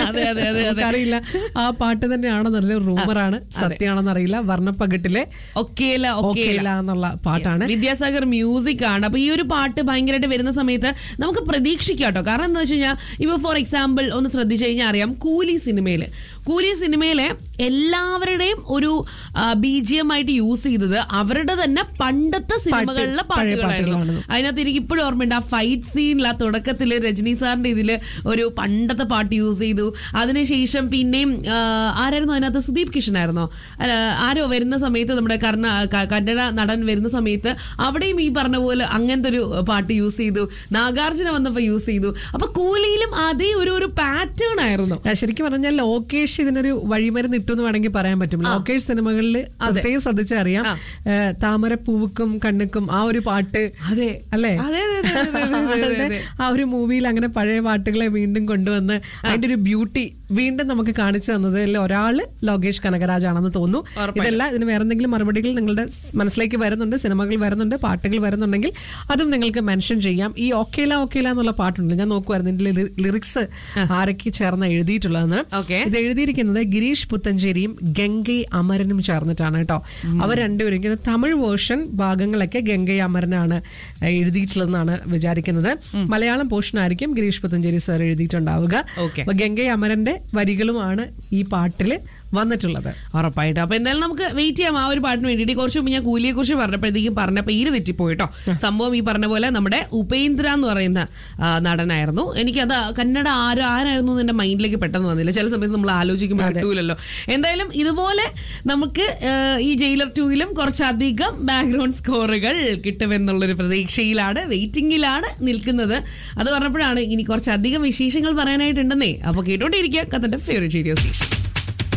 അതെ അതെ അതെ അതെ അറിയില്ല ആ പാട്ട് തന്നെയാണെന്നറിയില്ല റൂമറാണ് സത്യമാണെന്ന് അറിയില്ല വർണ്ണപ്പകിട്ടിലെ ഒക്കേല ഒക്കേല ഓക്കേല എന്നുള്ള പാട്ടാണ് Yes, വിദ്യാസാഗർ മ്യൂസിക് ആണ് അപ്പൊ ഈ ഒരു പാട്ട് ഭയങ്കരമായിട്ട് വരുന്ന സമയത്ത് നമുക്ക് പ്രതീക്ഷിക്കാം കേട്ടോ കാരണം എന്താ വെച്ച് കഴിഞ്ഞാൽ ഇപ്പൊ ഫോർ എക്സാമ്പിൾ ഒന്ന് ശ്രദ്ധിച്ചു കഴിഞ്ഞാൽ അറിയാം കൂലി സിനിമയില് കൂലി സിനിമയിലെ എല്ലാവരുടെയും ഒരു ബി ജി എം ആയിട്ട് യൂസ് ചെയ്തത് അവരുടെ തന്നെ പണ്ടത്തെ സിനിമകളിലെ പഴയ പാട്ടുകളായിരുന്നു പാട്ടുകളാണ്. അതിനകത്ത് എനിക്ക് ഇപ്പോഴും ഓർമ്മയുണ്ട് ആ ഫൈറ്റ് സീനിൽ ആ തുടക്കത്തിൽ രജനി സാറിന്റെ ഇതില് ഒരു പണ്ടത്തെ പാട്ട് യൂസ് ചെയ്തു അതിനുശേഷം പിന്നെയും ആ, ആരായിരുന്നു അതിനകത്ത് സുദീപ് കിഷൻ ആയിരുന്നോ അല്ല, ആരോ വരുന്ന സമയത്ത് നമ്മുടെ കർണ ക- കന്നഡ നടൻ വരുന്ന സമയത്ത് അവിടെയും ഈ പറഞ്ഞ പോലെ അങ്ങനത്തെ ഒരു പാട്ട് യൂസ് ചെയ്തു നാഗാർജുന വന്നപ്പോ യൂസ് ചെയ്തു അപ്പൊ കൂലിയിലും അതേ ഒരു ഒരു പാറ്റേൺ ആയിരുന്നു ആ, ശരിക്കും പറഞ്ഞാൽ ലോകേഷ് ഇതിനൊരു വഴിമരുന്ന് ഇട്ടു എന്ന് വേണമെങ്കിൽ പറയാൻ പറ്റും ലോകേഷ് സിനിമകളിൽ പ്രത്യേകം ശ്രദ്ധിച്ചറിയാം ഏഹ്, താമരപ്പൂവുക്കും കണ്ണുക്കും ആ ഒരു പാട്ട് അതെ. അല്ലേ അതെ, അതെ, അതെ, അതെ, അതെ, അതെ, അതെ. ആളുടെ ആ ഒരു മൂവിയിൽ അങ്ങനെ പഴയ പാട്ടുകളെ വീണ്ടും കൊണ്ടുവന്ന് അതിന്റെ ഒരു ബ്യൂട്ടി വീണ്ടും നമുക്ക് കാണിച്ചു തന്നത് ഒരാള് ലോകേഷ് കനകരാജ് ആണെന്ന് തോന്നുന്നു ഇതല്ല ഇതിന് വേറെ എന്തെങ്കിലും മറുപടികൾ നിങ്ങളുടെ സ് മനസ്സിലേക്ക് വരുന്നുണ്ട് സിനിമകൾ വരുന്നുണ്ട് പാട്ടുകൾ വരുന്നുണ്ടെങ്കിൽ അതും നിങ്ങൾക്ക് മെൻഷൻ ചെയ്യാം ഈ ഓക്കേല ഓക്കേല എന്നുള്ള പാട്ടുണ്ട് ഞാൻ നോക്കുമായിരുന്നു ഇതിന്റെ ലിറിക്സ് ആരൊക്കെ ചേർന്ന് എഴുതിയിട്ടുള്ളതെന്ന് Okay. ഇത് എഴുതിയിരിക്കുന്നത് ഗിരീഷ് പുത്തഞ്ചേരിയും ഗംഗൈ അമരനും ചേർന്നിട്ടാണ് കേട്ടോ അവർ രണ്ടുപേരും എനിക്ക് തമിഴ് വേർഷൻ ഭാഗങ്ങളൊക്കെ ഗംഗൈ അമരനാണ് എഴുതിയിട്ടുള്ളതെന്നാണ് വിചാരിക്കുന്നത് മലയാളം പോർഷൻ ആയിരിക്കും ഗിരീഷ് പുത്തഞ്ചേരി സാർ എഴുതിയിട്ടുണ്ടാവുക Okay. അപ്പൊ ഗംഗൈ അമരന്റെ വരികളുമാണ് ഈ പാട്ടില് വന്നിട്ടുള്ളത് ഉറപ്പായിട്ടും അപ്പൊ എന്തായാലും നമുക്ക് വെയിറ്റ് ചെയ്യാം ആ ഒരു പാട്ടിന് വേണ്ടിയിട്ട് കുറച്ച് മുമ്പ് ഞാൻ കൂലിയെ കുറിച്ച് പറഞ്ഞപ്പോഴത്തേക്കും പറഞ്ഞ പേര് തെറ്റിപ്പോയി കേട്ടോ സംഭവം ഈ പറഞ്ഞ പോലെ നമ്മുടെ ഉപേന്ദ്ര എന്ന് പറയുന്ന ആ, നടനായിരുന്നു എനിക്കത് കന്നഡ ആര് ആരായിരുന്നു എന്ന് എന്റെ മൈൻഡിലേക്ക് പെട്ടെന്ന് വന്നില്ല ചില സമയത്ത് നമ്മൾ ആലോചിക്കുമ്പോൾ കിട്ടൂലല്ലോ എന്തായാലും ഇതുപോലെ നമുക്ക് ആ, ഈ ജയിലർ ടൂവിലും കുറച്ചധികം ബാക്ക്ഗ്രൗണ്ട് സ്കോറുകൾ കിട്ടുമെന്നുള്ളൊരു പ്രതീക്ഷയിലാണ് വെയിറ്റിംഗിലാണ് നിൽക്കുന്നത് അത് പറഞ്ഞപ്പോഴാണ് ഇനി കുറച്ചധികം വിശേഷങ്ങൾ പറയാനായിട്ടുണ്ടെന്നേ അപ്പൊ കേട്ടോണ്ടിരിക്കുക കത്തന്റെ ഫേവറേറ്റ് റേഡിയോ സ്റ്റേഷൻ